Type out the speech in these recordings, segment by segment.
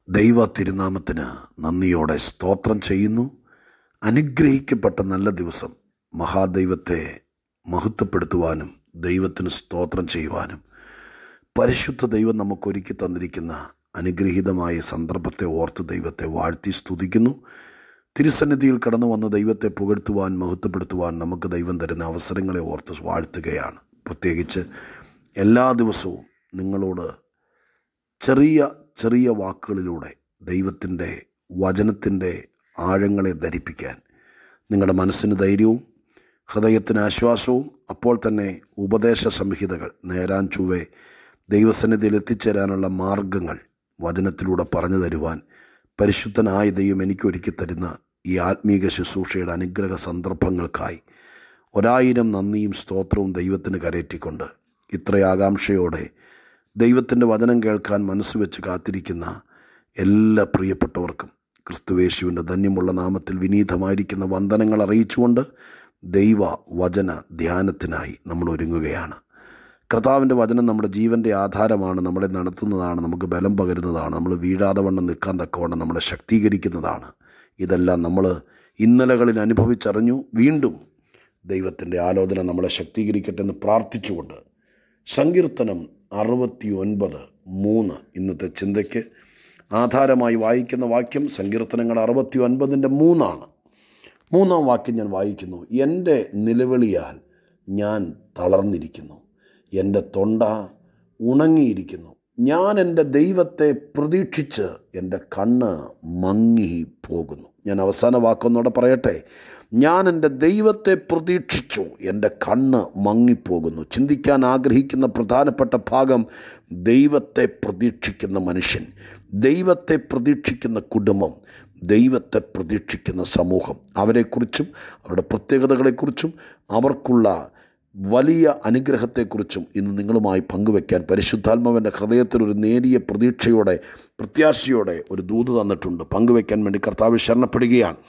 ദൈവ തിരുനാമത്തിന് നന്ദിയോടെ സ്തോത്രം ചെയ്യുന്നു അനുഗ്രഹിക്കപ്പെട്ട നല്ല ദിവസം മഹാദൈവത്തെ മഹത്വപ്പെടുത്തുവാനും ദൈവത്തിന് സ്തോത്രം ചെയ്യുവാനും പരിശുദ്ധ ദൈവം നമുക്കൊരുക്കി തന്നിരിക്കുന്ന അനുഗ്രഹീതമായ സന്ദർഭത്തെ ഓർത്ത് ദൈവത്തെ വാഴ്ത്തി സ്തുതിക്കുന്നു തിരുസന്നിധിയിൽ കടന്നു വന്ന് ദൈവത്തെ പുകഴ്ത്തുവാൻ മഹത്വപ്പെടുത്തുവാൻ നമുക്ക് ദൈവം തരുന്ന അവസരങ്ങളെ ഓർത്ത് വാഴ്ത്തുകയാണ് പ്രത്യേകിച്ച് എല്ലാ ദിവസവും നിങ്ങളോട് ചെറിയ ചെറിയ വാക്കുകളിലൂടെ ദൈവത്തിൻ്റെ വചനത്തിൻ്റെ ആഴങ്ങളെ ധരിപ്പിക്കാൻ നിങ്ങളുടെ മനസ്സിന് ധൈര്യവും ഹൃദയത്തിന് ആശ്വാസവും അപ്പോൾ തന്നെ ഉപദേശ സംഹിതകൾ നേരാൻ ചുവേ ദൈവസന്നിധിയിൽ എത്തിച്ചേരാനുള്ള മാർഗങ്ങൾ വചനത്തിലൂടെ പറഞ്ഞു തരുവാൻ പരിശുദ്ധനായ ദൈവം എനിക്കൊരുക്കി തരുന്ന ഈ ആത്മീക ശുശ്രൂഷയുടെ അനുഗ്രഹ സന്ദർഭങ്ങൾക്കായി ഒരായിരം നന്ദിയും സ്തോത്രവും ദൈവത്തിന് കരയറ്റിക്കൊണ്ട് ഇത്ര ആകാംക്ഷയോടെ ദൈവത്തിൻ്റെ വചനം കേൾക്കാൻ മനസ്സ് വെച്ച് കാത്തിരിക്കുന്ന എല്ലാ പ്രിയപ്പെട്ടവർക്കും ക്രിസ്തുവേശുവിൻ്റെ ധന്യമുള്ള നാമത്തിൽ വിനീതമായിരിക്കുന്ന വന്ദനങ്ങൾ അറിയിച്ചുകൊണ്ട് ദൈവ വചന ധ്യാനത്തിനായി നമ്മൾ ഒരുങ്ങുകയാണ് കർത്താവിൻ്റെ വചനം നമ്മുടെ ജീവൻ്റെ ആധാരമാണ് നമ്മളെ നടത്തുന്നതാണ് നമുക്ക് ബലം പകരുന്നതാണ് നമ്മൾ വീഴാതെ വണ്ണം നിൽക്കാൻ തക്കവണ്ണം നമ്മളെ ശക്തീകരിക്കുന്നതാണ് ഇതെല്ലാം നമ്മൾ ഇന്നലകളിൽ അനുഭവിച്ചറിഞ്ഞു വീണ്ടും ദൈവത്തിൻ്റെ ആലോചന നമ്മളെ ശക്തീകരിക്കട്ടെ എന്ന് പ്രാർത്ഥിച്ചുകൊണ്ട് സങ്കീർത്തനം അറുപത്തി ഒൻപത് മൂന്ന് ഇന്നത്തെ ചിന്തയ്ക്ക് ആധാരമായി വായിക്കുന്ന വാക്യം സങ്കീർത്തനങ്ങൾ അറുപത്തി ഒൻപതിൻ്റെ മൂന്നാണ് മൂന്നാം വാക്യം ഞാൻ വായിക്കുന്നു എൻ്റെ നിലവിളിയാൽ ഞാൻ തളർന്നിരിക്കുന്നു എൻ്റെ തൊണ്ട ഉണങ്ങിയിരിക്കുന്നു ഞാൻ എൻ്റെ ദൈവത്തെ പ്രതീക്ഷിച്ച് എൻ്റെ കണ്ണ് മങ്ങി പോകുന്നു ഞാൻ അവസാന വാക്കൊന്നൂടെ പറയട്ടെ ഞാൻ എൻ്റെ ദൈവത്തെ പ്രതീക്ഷിച്ചു എൻ്റെ കണ്ണ് മങ്ങിപ്പോകുന്നു ചിന്തിക്കാൻ ആഗ്രഹിക്കുന്ന പ്രധാനപ്പെട്ട ഭാഗം ദൈവത്തെ പ്രതീക്ഷിക്കുന്ന മനുഷ്യൻ ദൈവത്തെ പ്രതീക്ഷിക്കുന്ന കുടുംബം ദൈവത്തെ പ്രതീക്ഷിക്കുന്ന സമൂഹം അവരെക്കുറിച്ചും അവരുടെ പ്രത്യേകതകളെക്കുറിച്ചും അവർക്കുള്ള വലിയ അനുഗ്രഹത്തെക്കുറിച്ചും ഇന്ന് നിങ്ങളുമായി പങ്കുവെക്കാൻ പരിശുദ്ധാത്മാവിൻ്റെ ഹൃദയത്തിൽ ഒരു നേരിയ പ്രതീക്ഷയോടെ പ്രത്യാശയോടെ ഒരു ദൂത് തന്നിട്ടുണ്ട് പങ്കുവെക്കാൻ വേണ്ടി കർത്താവ് ശരണപ്പെടുകയാണ്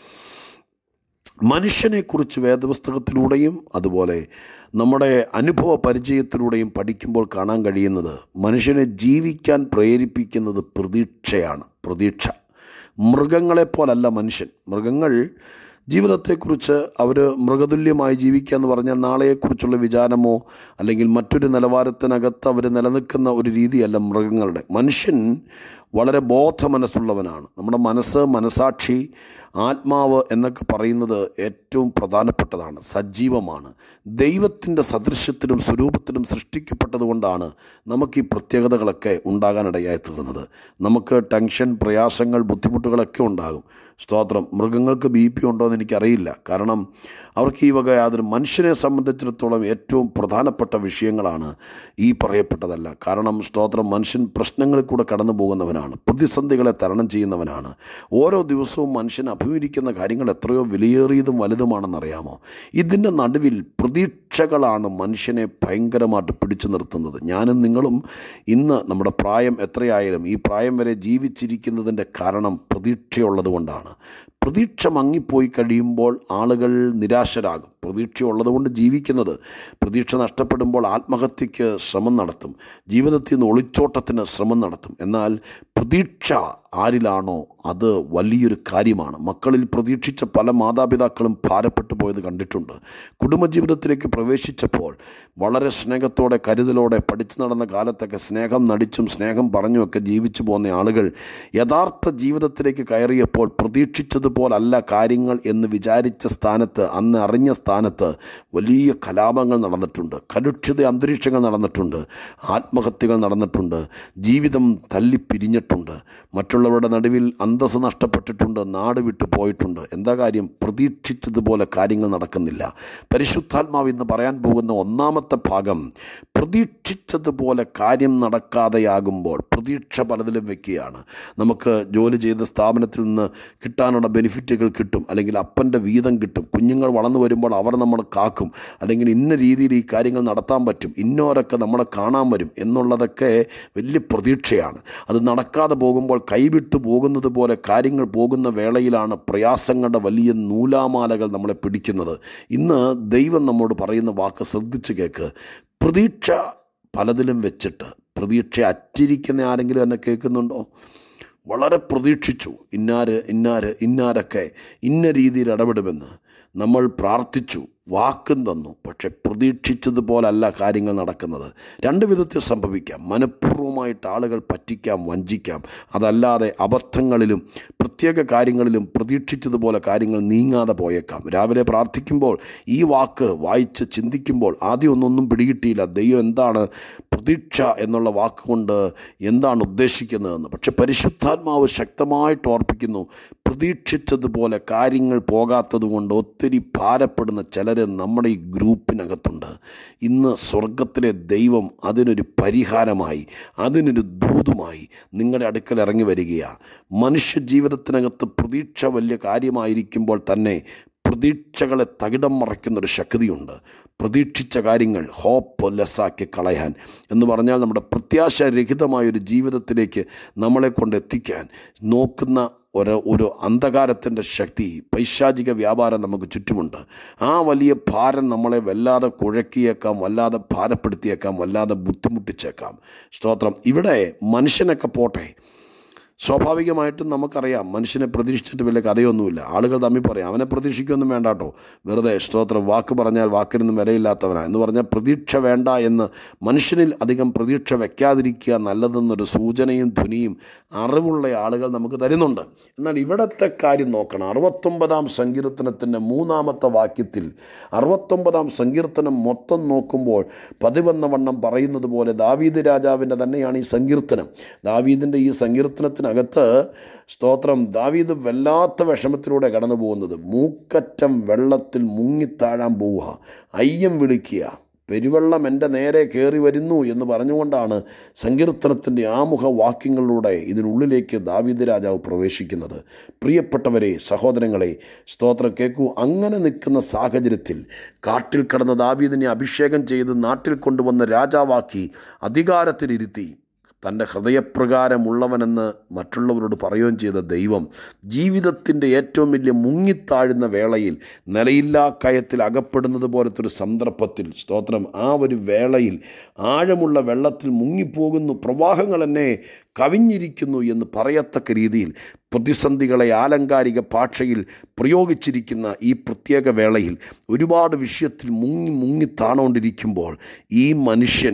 മനുഷ്യനെക്കുറിച്ച് വേദപുസ്തകത്തിലൂടെയും അതുപോലെ നമ്മുടെ അനുഭവ പരിചയത്തിലൂടെയും പഠിക്കുമ്പോൾ കാണാൻ കഴിയുന്നത് മനുഷ്യനെ ജീവിക്കാൻ പ്രേരിപ്പിക്കുന്നത് പ്രതീക്ഷയാണ് പ്രതീക്ഷ മൃഗങ്ങളെപ്പോലല്ല മനുഷ്യൻ മൃഗങ്ങൾ ജീവിതത്തെക്കുറിച്ച് അവർ മൃഗതുല്യമായി ജീവിക്കുക എന്ന് പറഞ്ഞാൽ നാളെയെക്കുറിച്ചുള്ള വിചാരമോ അല്ലെങ്കിൽ മറ്റൊരു നിലവാരത്തിനകത്ത് അവർ നിലനിൽക്കുന്ന ഒരു രീതിയല്ല മൃഗങ്ങളുടെ മനുഷ്യൻ വളരെ ബോധ മനസ്സുള്ളവനാണ് നമ്മുടെ മനസ്സ് മനസാക്ഷി ആത്മാവ് എന്നൊക്കെ പറയുന്നത് ഏറ്റവും പ്രധാനപ്പെട്ടതാണ് സജീവമാണ് ദൈവത്തിൻ്റെ സദൃശ്യത്തിലും സ്വരൂപത്തിലും സൃഷ്ടിക്കപ്പെട്ടതുകൊണ്ടാണ് നമുക്ക് ഈ പ്രത്യേകതകളൊക്കെ ഉണ്ടാകാനിടയായി തീർന്നത് നമുക്ക് ടെൻഷൻ പ്രയാസങ്ങൾ ബുദ്ധിമുട്ടുകളൊക്കെ ഉണ്ടാകും സ്തോത്രം മൃഗങ്ങൾക്ക് ബി പി ഉണ്ടോ എന്ന് എനിക്കറിയില്ല കാരണം അവർക്ക് ഈ വക യാതൊരു മനുഷ്യനെ സംബന്ധിച്ചിടത്തോളം ഏറ്റവും പ്രധാനപ്പെട്ട വിഷയങ്ങളാണ് ഈ പറയപ്പെട്ടതല്ല കാരണം സ്തോത്രം മനുഷ്യൻ പ്രശ്നങ്ങളിൽ കൂടെ കടന്നു പോകുന്നവനാണ് പ്രതിസന്ധികളെ തരണം ചെയ്യുന്നവനാണ് ഓരോ ദിവസവും മനുഷ്യൻ അഭിമുഖിക്കുന്ന കാര്യങ്ങൾ എത്രയോ വിലയേറിയതും വലുതുമാണെന്നറിയാമോ ഇതിൻ്റെ നടുവിൽ പ്രതീക്ഷകളാണ് മനുഷ്യനെ ഭയങ്കരമായിട്ട് പിടിച്ചു നിർത്തുന്നത് ഞാനും നിങ്ങളും ഇന്ന് നമ്മുടെ പ്രായം എത്രയായാലും ഈ പ്രായം വരെ ജീവിച്ചിരിക്കുന്നതിൻ്റെ കാരണം പ്രതീക്ഷയുള്ളതുകൊണ്ടാണ് പ്രതീക്ഷ മങ്ങിപ്പോയി കഴിയുമ്പോൾ ആളുകൾ നിരാശരാകും പ്രതീക്ഷ ഉള്ളതുകൊണ്ട് ജീവിക്കുന്നത് പ്രതീക്ഷ നഷ്ടപ്പെടുമ്പോൾ ആത്മഹത്യക്ക് ശ്രമം നടത്തും ജീവിതത്തിൽ നിന്ന് ഒളിച്ചോട്ടത്തിന് ശ്രമം നടത്തും എന്നാൽ പ്രതീക്ഷ ആരിലാണോ അത് വലിയൊരു കാര്യമാണ് മക്കളിൽ പ്രതീക്ഷിച്ച പല മാതാപിതാക്കളും ഭാരപ്പെട്ടു പോയത് കണ്ടിട്ടുണ്ട് കുടുംബജീവിതത്തിലേക്ക് പ്രവേശിച്ചപ്പോൾ വളരെ സ്നേഹത്തോടെ കരുതലോടെ പഠിച്ചു നടന്ന കാലത്തൊക്കെ സ്നേഹം നടിച്ചും സ്നേഹം പറഞ്ഞുമൊക്കെ ജീവിച്ചു പോകുന്ന ആളുകൾ യഥാർത്ഥ ജീവിതത്തിലേക്ക് കയറിയപ്പോൾ പ്രതീക്ഷിച്ചതുപോലല്ല കാര്യങ്ങൾ എന്ന് വിചാരിച്ച സ്ഥാനത്ത് അന്ന് അറിഞ്ഞ സ്ഥാനത്ത് വലിയ കലാപങ്ങൾ നടന്നിട്ടുണ്ട് കലുഷിത അന്തരീക്ഷങ്ങൾ നടന്നിട്ടുണ്ട് ആത്മഹത്യകൾ നടന്നിട്ടുണ്ട് ജീവിതം തല്ലിപ്പിരിഞ്ഞിട്ടുണ്ട് മറ്റുള്ളവരുടെ നടുവിൽ അന്തസ് നഷ്ടപ്പെട്ടിട്ടുണ്ട് നാട് വിട്ടു പോയിട്ടുണ്ട് എന്താ കാര്യം പ്രതീക്ഷിച്ചതുപോലെ കാര്യങ്ങൾ നടക്കുന്നില്ല പരിശുദ്ധാത്മാവ് ഇന്ന് പറയാൻ പോകുന്ന ഒന്നാമത്തെ ഭാഗം പ്രതീക്ഷിച്ചതുപോലെ കാര്യം നടക്കാതെയാകുമ്പോൾ പ്രതീക്ഷ പലതിലും വെക്കുകയാണ് നമുക്ക് ജോലി ചെയ്ത സ്ഥാപനത്തിൽ നിന്ന് കിട്ടാനുള്ള ബെനിഫിറ്റുകൾ കിട്ടും അല്ലെങ്കിൽ അപ്പൻ്റെ വീതം കിട്ടും കുഞ്ഞുങ്ങൾ വളർന്നു വരുമ്പോൾ അവർ നമ്മൾ കാക്കും അല്ലെങ്കിൽ ഇന്ന രീതിയിൽ ഈ കാര്യങ്ങൾ നടത്താൻ പറ്റും ഇന്നോരൊക്കെ നമ്മളെ കാണാൻ വരും എന്നുള്ളതൊക്കെ വലിയ പ്രതീക്ഷയാണ് അത് നടക്കാതെ പോകുമ്പോൾ കൈവിട്ടു പോകുന്നത് പോലെ കാര്യങ്ങൾ പോകുന്ന വേളയിലാണ് പ്രയാസങ്ങളുടെ വലിയ നൂലാമാലകൾ നമ്മളെ പിടിക്കുന്നത് ഇന്ന് ദൈവം നമ്മോട് പറയുന്ന വാക്ക് ശ്രദ്ധിച്ച് കേൾക്ക് പ്രതീക്ഷ പലതിലും വെച്ചിട്ട് പ്രതീക്ഷ അറ്റിരിക്കുന്ന ആരെങ്കിലും എന്നെ കേൾക്കുന്നുണ്ടോ വളരെ പ്രതീക്ഷിച്ചു ഇന്നാര് ഇന്നാര് ഇന്നാരൊക്കെ ഇന്ന രീതിയിൽ ഇടപെടുമെന്ന് നമ്മൾ പ്രാർത്ഥിച്ചു വാക്കും തന്നു പക്ഷെ പ്രതീക്ഷിച്ചതുപോലല്ല കാര്യങ്ങൾ നടക്കുന്നത് രണ്ട് വിധത്തിൽ സംഭവിക്കാം മനഃപൂർവ്വമായിട്ട് ആളുകൾ പറ്റിക്കാം വഞ്ചിക്കാം അതല്ലാതെ അബദ്ധങ്ങളിലും പ്രത്യേക കാര്യങ്ങളിലും പ്രതീക്ഷിച്ചതുപോലെ കാര്യങ്ങൾ നീങ്ങാതെ പോയേക്കാം രാവിലെ പ്രാർത്ഥിക്കുമ്പോൾ ഈ വാക്ക് വായിച്ച് ചിന്തിക്കുമ്പോൾ ആദ്യം ഒന്നൊന്നും പിടികിട്ടിയില്ല ദൈവം എന്താണ് പ്രതീക്ഷ എന്നുള്ള വാക്കുകൊണ്ട് എന്താണ് ഉദ്ദേശിക്കുന്നതെന്ന് പക്ഷെ പരിശുദ്ധാത്മാവ് ശക്തമായിട്ട് ഓർപ്പിക്കുന്നു പ്രതീക്ഷിച്ചതുപോലെ കാര്യങ്ങൾ പോകാത്തത് കൊണ്ട് ഒത്തിരി ഭാരപ്പെടുന്ന ചിലർ നമ്മുടെ ഈ ഗ്രൂപ്പിനകത്തുണ്ട് ഇന്ന് സ്വർഗത്തിലെ ദൈവം അതിനൊരു പരിഹാരമായി അതിനൊരു ദൂതുമായി നിങ്ങളുടെ അടുക്കൽ ഇറങ്ങി വരികയാണ് മനുഷ്യ ജീവിതത്തിനകത്ത് പ്രതീക്ഷ വലിയ കാര്യമായിരിക്കുമ്പോൾ തന്നെ പ്രതീക്ഷകളെ തകിടം മറയ്ക്കുന്നൊരു ശക്തിയുണ്ട് പ്രതീക്ഷിച്ച കാര്യങ്ങൾ ഹോപ്പ് ലെസ്സാക്കി കളയാൻ എന്ന് പറഞ്ഞാൽ നമ്മുടെ പ്രത്യാശരഹിതമായൊരു ജീവിതത്തിലേക്ക് നമ്മളെ കൊണ്ട് എത്തിക്കാൻ നോക്കുന്ന ഒരു ഒരു അന്ധകാരത്തിൻ്റെ ശക്തി പൈശാചിക വ്യാപാരം നമുക്ക് ചുറ്റുമുണ്ട് ആ വലിയ ഭാരം നമ്മളെ വല്ലാതെ കുഴക്കിയേക്കാം വല്ലാതെ ഭാരപ്പെടുത്തിയേക്കാം വല്ലാതെ ബുദ്ധിമുട്ടിച്ചേക്കാം സ്തോത്രം ഇവിടെ മനുഷ്യനൊക്കെ പോട്ടെ സ്വാഭാവികമായിട്ടും നമുക്കറിയാം മനുഷ്യനെ പ്രതീക്ഷിച്ചിട്ട് വലിയ കഥയൊന്നുമില്ല ആളുകൾ തമ്മിൽ പറയും അവനെ പ്രതീക്ഷിക്കൊന്നും വേണ്ട കേട്ടോ വെറുതെ സ്തോത്രം വാക്ക് പറഞ്ഞാൽ വാക്കിനൊന്നും വിലയില്ലാത്തവനാ എന്ന് പറഞ്ഞാൽ പ്രതീക്ഷ വേണ്ട എന്ന് മനുഷ്യനിൽ അധികം പ്രതീക്ഷ വയ്ക്കാതിരിക്കുക നല്ലതെന്നൊരു സൂചനയും ധ്വനിയും അറിവുള്ള ആളുകൾ നമുക്ക് തരുന്നുണ്ട് എന്നാൽ ഇവിടത്തെ കാര്യം നോക്കണം അറുപത്തൊമ്പതാം സങ്കീർത്തനത്തിൻ്റെ മൂന്നാമത്തെ വാക്യത്തിൽ അറുപത്തൊമ്പതാം സങ്കീർത്തനം മൊത്തം നോക്കുമ്പോൾ പതിവെന്ന വണ്ണം പറയുന്നത് പോലെ ദാവീദ് രാജാവിൻ്റെ തന്നെയാണ് ഈ സങ്കീർത്തനം ദാവീദിൻ്റെ ഈ സങ്കീർത്തനത്തിന് അകത്ത് സ്തോത്രം ദാവീദ് വല്ലാത്ത വിഷമത്തിലൂടെ കടന്നു പോകുന്നത് മൂക്കറ്റം വെള്ളത്തിൽ മുങ്ങിത്താഴാൻ പോവുക അയ്യം വിളിക്കുക പെരുവെള്ളം എൻ്റെ നേരെ കയറി വരുന്നു എന്ന് പറഞ്ഞുകൊണ്ടാണ് സങ്കീർത്തനത്തിൻ്റെ ആമുഖ വാക്യങ്ങളിലൂടെ ഇതിനുള്ളിലേക്ക് ദാവീദ് രാജാവ് പ്രവേശിക്കുന്നത് പ്രിയപ്പെട്ടവരെ സഹോദരങ്ങളെ സ്തോത്രം കേൾക്കൂ അങ്ങനെ നിൽക്കുന്ന സാഹചര്യത്തിൽ കാട്ടിൽ കടന്ന ദാവീദിനെ അഭിഷേകം ചെയ്ത് നാട്ടിൽ കൊണ്ടുവന്ന് രാജാവാക്കി അധികാരത്തിലിരുത്തി തൻ്റെ ഹൃദയപ്രകാരമുള്ളവനെന്ന് മറ്റുള്ളവരോട് പറയുകയും ചെയ്ത ദൈവം ജീവിതത്തിൻ്റെ ഏറ്റവും വലിയ മുങ്ങിത്താഴുന്ന വേളയിൽ നിലയില്ലാ കയത്തിൽ അകപ്പെടുന്നത് പോലത്തെ ഒരു സന്ദർഭത്തിൽ സ്തോത്രം ആ ഒരു വേളയിൽ ആഴമുള്ള വെള്ളത്തിൽ മുങ്ങിപ്പോകുന്നു പ്രവാഹങ്ങൾ എന്നെ കവിഞ്ഞിരിക്കുന്നു എന്ന് പറയത്തക്ക രീതിയിൽ പ്രതിസന്ധികളെ ആലങ്കാരിക ഭാഷയിൽ പ്രയോഗിച്ചിരിക്കുന്ന ഈ പ്രത്യേക വേളയിൽ ഒരുപാട് വിഷയത്തിൽ മുങ്ങി മുങ്ങി താണുകൊണ്ടിരിക്കുമ്പോൾ ഈ മനുഷ്യൻ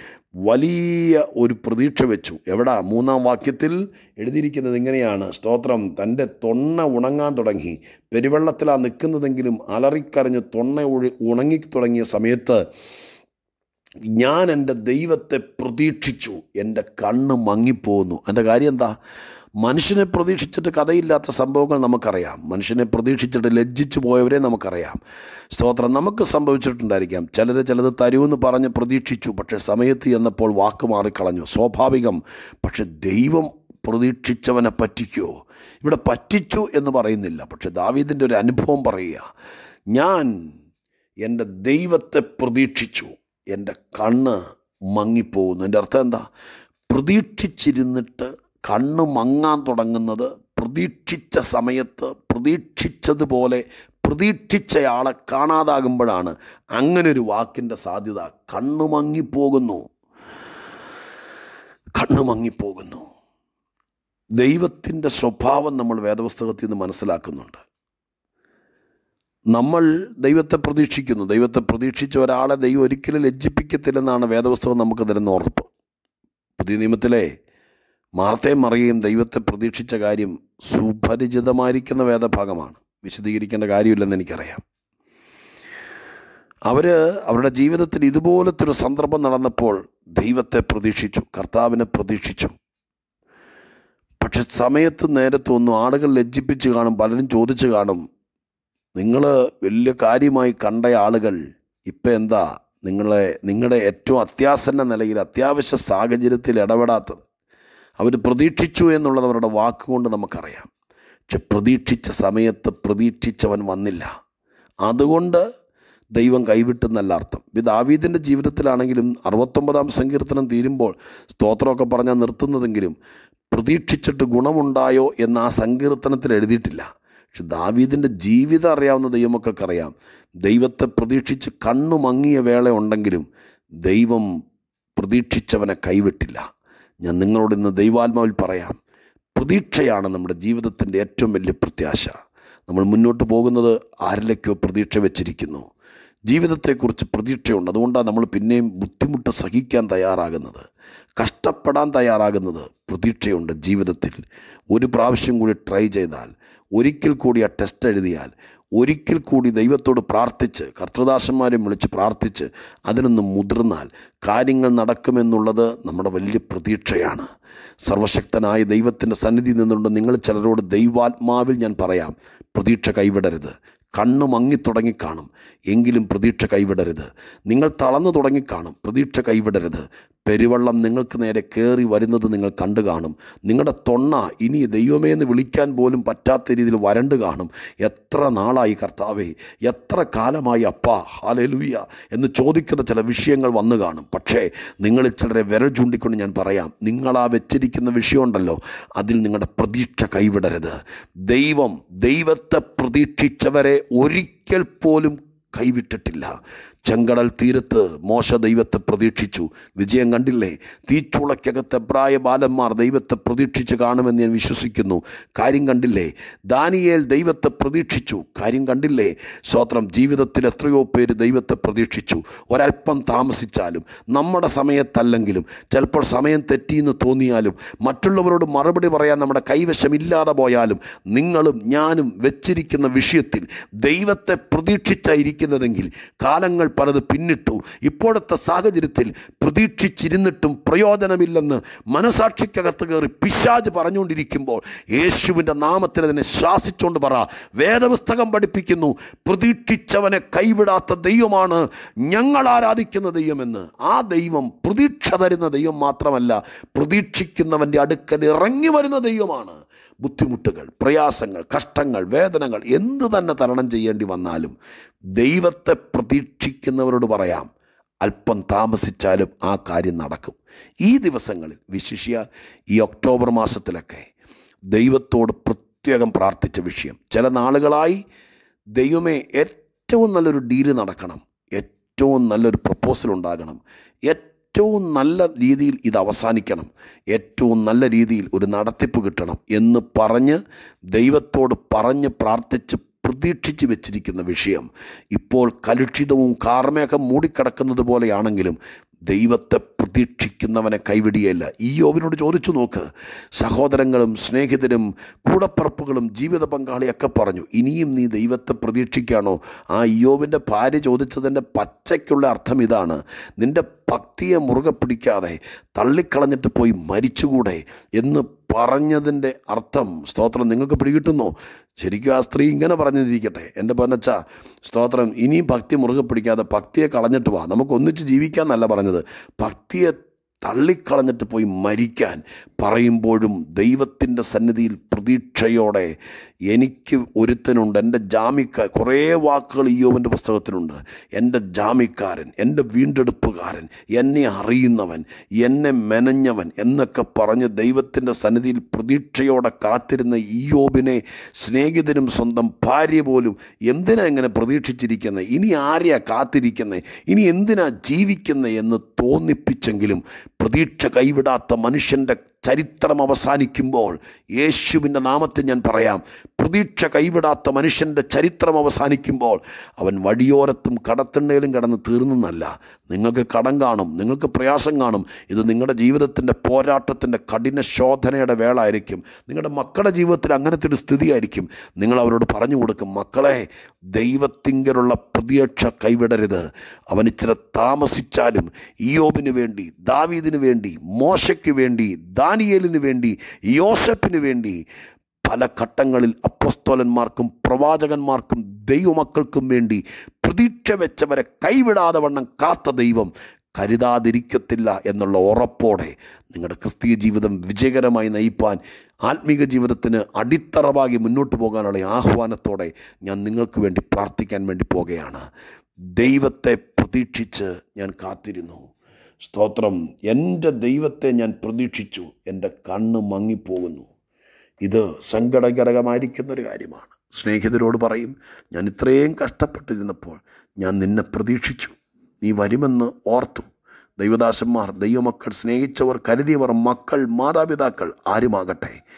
വലിയ ഒരു പ്രതീക്ഷ വെച്ചു എവിടാ മൂന്നാം വാക്യത്തിൽ എഴുതിയിരിക്കുന്നത് ഇങ്ങനെയാണ് സ്തോത്രം തൻ്റെ തൊണ്ണ ഉണങ്ങാൻ തുടങ്ങി പെരുവെള്ളത്തിലാണ് നിൽക്കുന്നതെങ്കിലും അലറിക്കരഞ്ഞ് തൊണ്ണ ഒഴി ഉണങ്ങി തുടങ്ങിയ സമയത്ത് ഞാൻ എൻ്റെ ദൈവത്തെ പ്രതീക്ഷിച്ചു എൻ്റെ കണ്ണ് മങ്ങിപ്പോകുന്നു എൻ്റെ കാര്യം എന്താ മനുഷ്യനെ പ്രതീക്ഷിച്ചിട്ട് കഥയില്ലാത്ത സംഭവങ്ങൾ നമുക്കറിയാം മനുഷ്യനെ പ്രതീക്ഷിച്ചിട്ട് ലജ്ജിച്ചു പോയവരെ നമുക്കറിയാം സ്തോത്രം നമുക്ക് സംഭവിച്ചിട്ടുണ്ടായിരിക്കാം ചിലർ ചിലത് തരുമെന്ന് പറഞ്ഞ് പ്രതീക്ഷിച്ചു പക്ഷേ സമയത്ത് ചെന്നപ്പോൾ വാക്ക് മാറിക്കളഞ്ഞു സ്വാഭാവികം പക്ഷെ ദൈവം പ്രതീക്ഷിച്ചവനെ പറ്റിക്കുമോ ഇവിടെ പറ്റിച്ചു എന്ന് പറയുന്നില്ല പക്ഷെ ദാവീദിൻ്റെ ഒരു അനുഭവം പറയുക ഞാൻ എൻ്റെ ദൈവത്തെ പ്രതീക്ഷിച്ചു എൻ്റെ കണ്ണ് മങ്ങിപ്പോകുന്നു എൻ്റെ അർത്ഥം എന്താ പ്രതീക്ഷിച്ചിരുന്നിട്ട് കണ്ണ് മങ്ങാൻ തുടങ്ങുന്നത് പ്രതീക്ഷിച്ച സമയത്ത് പ്രതീക്ഷിച്ചതുപോലെ പ്രതീക്ഷിച്ചയാളെ കാണാതാകുമ്പോഴാണ് അങ്ങനെ ഒരു വാക്കിൻ്റെ സാധ്യത കണ്ണു മങ്ങിപ്പോകുന്നു കണ്ണു മങ്ങിപ്പോകുന്നു ദൈവത്തിൻ്റെ സ്വഭാവം നമ്മൾ വേദപുസ്തകത്തിൽ നിന്ന് മനസ്സിലാക്കുന്നുണ്ട് നമ്മൾ ദൈവത്തെ പ്രതീക്ഷിക്കുന്നു ദൈവത്തെ പ്രതീക്ഷിച്ച ഒരാളെ ദൈവം ഒരിക്കലും ലജ്ജിപ്പിക്കത്തില്ലെന്നാണ് വേദപുസ്തകം നമുക്ക് തരുന്ന ഉറപ്പ് പുതിയ നിയമത്തിലെ മാർത്തയും മറിയയും ദൈവത്തെ പ്രതീക്ഷിച്ച കാര്യം സുപരിചിതമായിരിക്കുന്ന വേദഭാഗമാണ് വിശദീകരിക്കേണ്ട കാര്യമില്ലെന്ന് എനിക്കറിയാം അവർ അവരുടെ ജീവിതത്തിൽ ഇതുപോലത്തെ ഒരു സന്ദർഭം നടന്നപ്പോൾ ദൈവത്തെ പ്രതീക്ഷിച്ചു കർത്താവിനെ പ്രതീക്ഷിച്ചു പക്ഷെ സമയത്ത് നേരത്തൊന്നും ആളുകൾ ലജ്ജിപ്പിച്ച് കാണും പലരും ചോദിച്ചു കാണും നിങ്ങൾ വലിയ കാര്യമായി കണ്ട ആളുകൾ ഇപ്പം എന്താ നിങ്ങളെ നിങ്ങളുടെ ഏറ്റവും അത്യാസന്ന നിലയിൽ അത്യാവശ്യ സാഹചര്യത്തിൽ ഇടപെടാത്തത് അവർ പ്രതീക്ഷിച്ചു എന്നുള്ളത് അവരുടെ വാക്കുകൊണ്ട് നമുക്കറിയാം പക്ഷെ പ്രതീക്ഷിച്ച സമയത്ത് പ്രതീക്ഷിച്ചവൻ വന്നില്ല അതുകൊണ്ട് ദൈവം കൈവിട്ടെന്നല്ല അർത്ഥം ഇത് ദാവീദിൻ്റെ ജീവിതത്തിലാണെങ്കിലും അറുപത്തൊമ്പതാം സങ്കീർത്തനം തീരുമ്പോൾ സ്തോത്രമൊക്കെ പറഞ്ഞാൽ നിർത്തുന്നതെങ്കിലും പ്രതീക്ഷിച്ചിട്ട് ഗുണമുണ്ടായോ എന്ന് ആ സങ്കീർത്തനത്തിൽ എഴുതിയിട്ടില്ല പക്ഷെ ദാവീദിൻ്റെ ജീവിതം അറിയാവുന്ന ദൈവമക്കൾക്കറിയാം ദൈവത്തെ പ്രതീക്ഷിച്ച് കണ്ണു മങ്ങിയ വേള ഉണ്ടെങ്കിലും ദൈവം പ്രതീക്ഷിച്ചവനെ കൈവിട്ടില്ല ഞാൻ നിങ്ങളോട് ഇന്ന് ദൈവാത്മാവിൽ പറയാം പ്രതീക്ഷയാണ് നമ്മുടെ ജീവിതത്തിൻ്റെ ഏറ്റവും വലിയ പ്രത്യാശ നമ്മൾ മുന്നോട്ട് പോകുന്നത് ആരിലേക്കോ പ്രതീക്ഷ വെച്ചിരിക്കുന്നു ജീവിതത്തെക്കുറിച്ച് പ്രതീക്ഷയുണ്ട് അതുകൊണ്ടാണ് നമ്മൾ പിന്നെയും ബുദ്ധിമുട്ട് സഹിക്കാൻ തയ്യാറാകുന്നത് കഷ്ടപ്പെടാൻ തയ്യാറാകുന്നത് പ്രതീക്ഷയുണ്ട് ജീവിതത്തിൽ ഒരു പ്രാവശ്യം കൂടി ട്രൈ ചെയ്താൽ ഒരിക്കൽ കൂടി ആ ടെസ്റ്റ് എഴുതിയാൽ ഒരിക്കൽ കൂടി ദൈവത്തോട് പ്രാർത്ഥിച്ച് കർത്തൃദാസന്മാരെ വിളിച്ച് പ്രാർത്ഥിച്ച് അതിനൊന്ന് മുതിർന്നാൽ കാര്യങ്ങൾ നടക്കുമെന്നുള്ളത് നമ്മുടെ വലിയ പ്രതീക്ഷയാണ് സർവശക്തനായ ദൈവത്തിൻ്റെ സന്നിധി നിന്നുകൊണ്ട് നിങ്ങൾ ചിലരോട് ദൈവാത്മാവിൽ ഞാൻ പറയാം പ്രതീക്ഷ കൈവിടരുത് കണ്ണ് മങ്ങിത്തുടങ്ങി കാണും എങ്കിലും പ്രതീക്ഷ കൈവിടരുത് നിങ്ങൾ തളർന്നു തുടങ്ങിക്കാണും പ്രതീക്ഷ കൈവിടരുത് പെരുവെള്ളം നിങ്ങൾക്ക് നേരെ കയറി വരുന്നത് നിങ്ങൾ കണ്ടു കാണും നിങ്ങളുടെ തൊണ്ണ ഇനി ദൈവമേ എന്ന് വിളിക്കാൻ പോലും പറ്റാത്ത രീതിയിൽ വരണ്ട് കാണും എത്ര നാളായി കർത്താവേ എത്ര കാലമായി അപ്പാ ഹാലലുയ്യ എന്ന് ചോദിക്കുന്ന ചില വിഷയങ്ങൾ വന്നു കാണും പക്ഷേ നിങ്ങളിൽ ചിലരെ വിരൽ ചൂണ്ടിക്കൊണ്ട് ഞാൻ പറയാം നിങ്ങളാ വെച്ചിരിക്കുന്ന വിഷയമുണ്ടല്ലോ അതിൽ നിങ്ങളുടെ പ്രതീക്ഷ കൈവിടരുത് ദൈവം ദൈവത്തെ പ്രതീക്ഷിച്ചവരെ ഒരിക്കൽ പോലും കൈവിട്ടിട്ടില്ല ചെങ്കടൽ തീരത്ത് മോശ ദൈവത്തെ പ്രതീക്ഷിച്ചു വിജയം കണ്ടില്ലേ തീച്ചുളയ്ക്കകത്ത് എബ്രായ ബാലന്മാർ ദൈവത്തെ പ്രതീക്ഷിച്ച് കാണുമെന്ന് ഞാൻ വിശ്വസിക്കുന്നു കാര്യം കണ്ടില്ലേ ദാനിയേൽ ദൈവത്തെ പ്രതീക്ഷിച്ചു കാര്യം കണ്ടില്ലേ സ്വത്രം ജീവിതത്തിൽ എത്രയോ പേര് ദൈവത്തെ പ്രതീക്ഷിച്ചു ഒരല്പം താമസിച്ചാലും നമ്മുടെ സമയത്തല്ലെങ്കിലും ചിലപ്പോൾ സമയം തെറ്റിയെന്ന് തോന്നിയാലും മറ്റുള്ളവരോട് മറുപടി പറയാൻ നമ്മുടെ കൈവശമില്ലാതെ പോയാലും നിങ്ങളും ഞാനും വെച്ചിരിക്കുന്ന വിഷയത്തിൽ ദൈവത്തെ പ്രതീക്ഷിച്ചായിരിക്കുന്നതെങ്കിൽ കാലങ്ങൾ പലത് പിന്നിട്ടു ഇപ്പോഴത്തെ സാഹചര്യത്തിൽ പ്രതീക്ഷിച്ചിരുന്നിട്ടും പ്രയോജനമില്ലെന്ന് മനസാക്ഷിക്കകത്ത് കയറി പിശാജ് പറഞ്ഞുകൊണ്ടിരിക്കുമ്പോൾ യേശുവിൻ്റെ നാമത്തിൽ അതിനെ ശാസിച്ചുകൊണ്ട് പറ വേദപുസ്തകം പഠിപ്പിക്കുന്നു പ്രതീക്ഷിച്ചവനെ കൈവിടാത്ത ദൈവമാണ് ഞങ്ങൾ ആരാധിക്കുന്ന ദൈവമെന്ന് ആ ദൈവം പ്രതീക്ഷ തരുന്ന ദൈവം മാത്രമല്ല പ്രതീക്ഷിക്കുന്നവൻ്റെ അടുക്കൽ ഇറങ്ങി വരുന്ന ദൈവമാണ് ബുദ്ധിമുട്ടുകൾ പ്രയാസങ്ങൾ കഷ്ടങ്ങൾ വേദനകൾ എന്ത് തന്നെ തരണം ചെയ്യേണ്ടി വന്നാലും ദൈവത്തെ പ്രതീക്ഷിക്കുന്നവരോട് പറയാം അല്പം താമസിച്ചാലും ആ കാര്യം നടക്കും ഈ ദിവസങ്ങളിൽ വിശിഷ്യ ഈ ഒക്ടോബർ മാസത്തിലൊക്കെ ദൈവത്തോട് പ്രത്യേകം പ്രാർത്ഥിച്ച വിഷയം ചില നാളുകളായി ദൈവമേ ഏറ്റവും നല്ലൊരു ഡീല് നടക്കണം ഏറ്റവും നല്ലൊരു പ്രപ്പോസൽ ഉണ്ടാകണം ഏറ്റവും നല്ല രീതിയിൽ ഇത് അവസാനിക്കണം ഏറ്റവും നല്ല രീതിയിൽ ഒരു നടത്തിപ്പ് കിട്ടണം എന്ന് പറഞ്ഞ് ദൈവത്തോട് പറഞ്ഞ് പ്രാർത്ഥിച്ച് പ്രതീക്ഷിച്ച് വെച്ചിരിക്കുന്ന വിഷയം ഇപ്പോൾ കലുഷിതവും കാർമേഘം മൂടിക്കിടക്കുന്നത് പോലെയാണെങ്കിലും ദൈവത്തെ പ്രതീക്ഷിക്കുന്നവനെ കൈവിടിയല്ല ഈ യോബിനോട് ചോദിച്ചു നോക്ക് സഹോദരങ്ങളും സ്നേഹിതരും കൂടപ്പറപ്പുകളും ജീവിത പങ്കാളിയൊക്കെ പറഞ്ഞു ഇനിയും നീ ദൈവത്തെ പ്രതീക്ഷിക്കുകയാണോ ആ യോബിൻ്റെ ഭാര്യ ചോദിച്ചതിൻ്റെ പച്ചയ്ക്കുള്ള അർത്ഥം ഇതാണ് നിൻ്റെ ഭക്തിയെ മുറുകെ പിടിക്കാതെ തള്ളിക്കളഞ്ഞിട്ട് പോയി മരിച്ചുകൂടെ എന്ന് പറഞ്ഞതിൻ്റെ അർത്ഥം സ്തോത്രം നിങ്ങൾക്ക് പിടികിട്ടുന്നോ ശരിക്കും ആ സ്ത്രീ ഇങ്ങനെ പറഞ്ഞിരിക്കട്ടെ എൻ്റെ പൊന്നച്ച സ്തോത്രം ഇനിയും ഭക്തി മുറുകെ പിടിക്കാതെ ഭക്തിയെ കളഞ്ഞിട്ട് വാ നമുക്ക് ഒന്നിച്ച് ജീവിക്കാന്നല്ല പറഞ്ഞത് ഭക്തിയെ തള്ളിക്കളഞ്ഞിട്ട് പോയി മരിക്കാൻ പറയുമ്പോഴും ദൈവത്തിൻ്റെ സന്നിധിയിൽ പ്രതീക്ഷയോടെ എനിക്ക് ഒരുത്തനുണ്ട് എൻ്റെ ജാമിക്ക കുറേ വാക്കുകൾ ഈ യോവൻ്റെ പുസ്തകത്തിലുണ്ട് എൻ്റെ ജാമിക്കാരൻ എൻ്റെ വീണ്ടെടുപ്പുകാരൻ എന്നെ അറിയുന്നവൻ എന്നെ മെനഞ്ഞവൻ എന്നൊക്കെ പറഞ്ഞ് ദൈവത്തിൻ്റെ സന്നിധിയിൽ പ്രതീക്ഷയോടെ കാത്തിരുന്ന ഈ യോബിനെ സ്നേഹിതനും സ്വന്തം ഭാര്യ പോലും എന്തിനാ ഇങ്ങനെ പ്രതീക്ഷിച്ചിരിക്കുന്നത് ഇനി ആരെയാ കാത്തിരിക്കുന്നത് ഇനി എന്തിനാ ജീവിക്കുന്നത് എന്ന് തോന്നിപ്പിച്ചെങ്കിലും പ്രതീക്ഷ കൈവിടാത്ത മനുഷ്യൻ്റെ ചരിത്രം അവസാനിക്കുമ്പോൾ യേശുവിൻ്റെ നാമത്തിൽ ഞാൻ പറയാം പ്രതീക്ഷ കൈവിടാത്ത മനുഷ്യൻ്റെ ചരിത്രം അവസാനിക്കുമ്പോൾ അവൻ വഴിയോരത്തും കടത്തിണ്ണയിലും കിടന്ന് തീർന്നെന്നല്ല നിങ്ങൾക്ക് കടം കാണും നിങ്ങൾക്ക് പ്രയാസം കാണും ഇത് നിങ്ങളുടെ ജീവിതത്തിൻ്റെ പോരാട്ടത്തിൻ്റെ കഠിന ശോധനയുടെ വേള ആയിരിക്കും നിങ്ങളുടെ മക്കളുടെ ജീവിതത്തിൽ അങ്ങനത്തെ ഒരു സ്ഥിതിയായിരിക്കും നിങ്ങൾ അവരോട് പറഞ്ഞു കൊടുക്കും മക്കളെ ദൈവത്തിങ്കലുള്ള പ്രതീക്ഷ കൈവിടരുത് അവൻ ഇച്ചിരി താമസിച്ചാലും ഇയോബിന് വേണ്ടി ദാവീദിന് വേണ്ടി മോശയ്ക്ക് വേണ്ടി ദാനിയേലിന് വേണ്ടി യോസഫിന് വേണ്ടി പല ഘട്ടങ്ങളിൽ അപ്പസ്തോലന്മാർക്കും പ്രവാചകന്മാർക്കും ദൈവമക്കൾക്കും വേണ്ടി പ്രതീക്ഷ വെച്ചവരെ കൈവിടാതെ വണ്ണം കാത്ത ദൈവം കരുതാതിരിക്കത്തില്ല എന്നുള്ള ഉറപ്പോടെ നിങ്ങളുടെ ക്രിസ്തീയ ജീവിതം വിജയകരമായി നയിപ്പാൻ ആത്മീക ജീവിതത്തിന് അടിത്തറവാകി മുന്നോട്ട് പോകാനുള്ള ആഹ്വാനത്തോടെ ഞാൻ നിങ്ങൾക്ക് വേണ്ടി പ്രാർത്ഥിക്കാൻ വേണ്ടി പോകുകയാണ് ദൈവത്തെ പ്രതീക്ഷിച്ച് ഞാൻ കാത്തിരുന്നു സ്തോത്രം എൻ്റെ ദൈവത്തെ ഞാൻ പ്രതീക്ഷിച്ചു എൻ്റെ കണ്ണ് മങ്ങിപ്പോകുന്നു ഇത് സങ്കടകരമായിരിക്കുന്ന ഒരു കാര്യമാണ് സ്നേഹിതരോട് പറയും ഞാൻ ഇത്രയും കഷ്ടപ്പെട്ടിരുന്നപ്പോൾ ഞാൻ നിന്നെ പ്രതീക്ഷിച്ചു നീ വരുമെന്ന് ഓർത്തു ദൈവദാസന്മാർ ദൈവമക്കൾ സ്നേഹിച്ചവർ കരുതിയവർ മക്കൾ മാതാപിതാക്കൾ ആരുമാകട്ടെ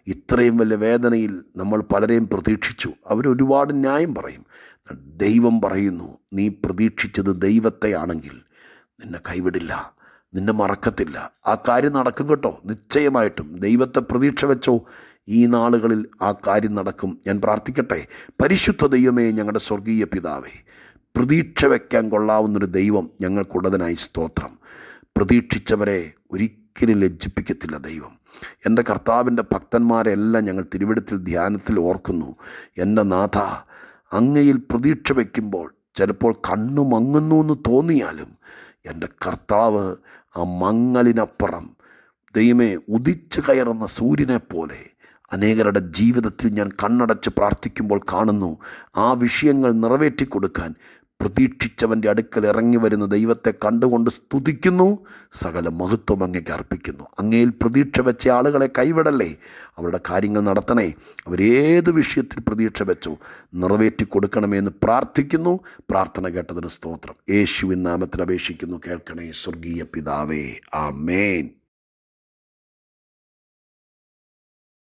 ഇത്രയും വലിയ വേദനയിൽ നമ്മൾ പലരെയും പ്രതീക്ഷിച്ചു അവരൊരുപാട് ന്യായം പറയും ദൈവം പറയുന്നു നീ പ്രതീക്ഷിച്ചത് ദൈവത്തെയാണെങ്കിൽ നിന്നെ കൈവിടില്ല നിന്നെ മറക്കത്തില്ല ആ കാര്യം നടക്കും കേട്ടോ നിശ്ചയമായിട്ടും ദൈവത്തെ പ്രതീക്ഷ വെച്ചോ ഈ നാളുകളിൽ ആ കാര്യം നടക്കും ഞാൻ പ്രാർത്ഥിക്കട്ടെ പരിശുദ്ധ ദൈവമേ ഞങ്ങളുടെ സ്വർഗീയ പിതാവേ പ്രതീക്ഷ വയ്ക്കാൻ കൊള്ളാവുന്നൊരു ദൈവം ഞങ്ങൾക്കുള്ളതിനായി സ്തോത്രം പ്രതീക്ഷിച്ചവരെ ഒരിക്കലും ലജ്ജിപ്പിക്കത്തില്ല ദൈവം എൻ്റെ കർത്താവിൻ്റെ ഭക്തന്മാരെല്ലാം ഞങ്ങൾ തിരുവിടത്തിൽ ധ്യാനത്തിൽ ഓർക്കുന്നു എൻ്റെ നാഥ അങ്ങയിൽ പ്രതീക്ഷ വയ്ക്കുമ്പോൾ ചിലപ്പോൾ കണ്ണു മങ്ങുന്നു എന്ന് തോന്നിയാലും എൻ്റെ കർത്താവ് ആ മങ്ങലിനപ്പുറം ദൈവമേ ഉദിച്ചു കയറുന്ന സൂര്യനെ പോലെ അനേകരുടെ ജീവിതത്തിൽ ഞാൻ കണ്ണടച്ച് പ്രാർത്ഥിക്കുമ്പോൾ കാണുന്നു ആ വിഷയങ്ങൾ നിറവേറ്റിക്കൊടുക്കാൻ പ്രതീക്ഷിച്ചവൻ്റെ അടുക്കൽ ഇറങ്ങി വരുന്ന ദൈവത്തെ കണ്ടുകൊണ്ട് സ്തുതിക്കുന്നു സകല മഹത്വം അങ്ങേക്ക് അർപ്പിക്കുന്നു അങ്ങയിൽ പ്രതീക്ഷ വെച്ച ആളുകളെ കൈവിടല്ലേ അവരുടെ കാര്യങ്ങൾ നടത്തണേ അവരേത് വിഷയത്തിൽ പ്രതീക്ഷ വെച്ചോ നിറവേറ്റി കൊടുക്കണമെന്ന് പ്രാർത്ഥിക്കുന്നു പ്രാർത്ഥന കേട്ടതിന് സ്തോത്രം യേശുവിൻ നാമത്തിൽ അപേക്ഷിക്കുന്നു കേൾക്കണേ സ്വർഗീയ പിതാവേ ആമേൻ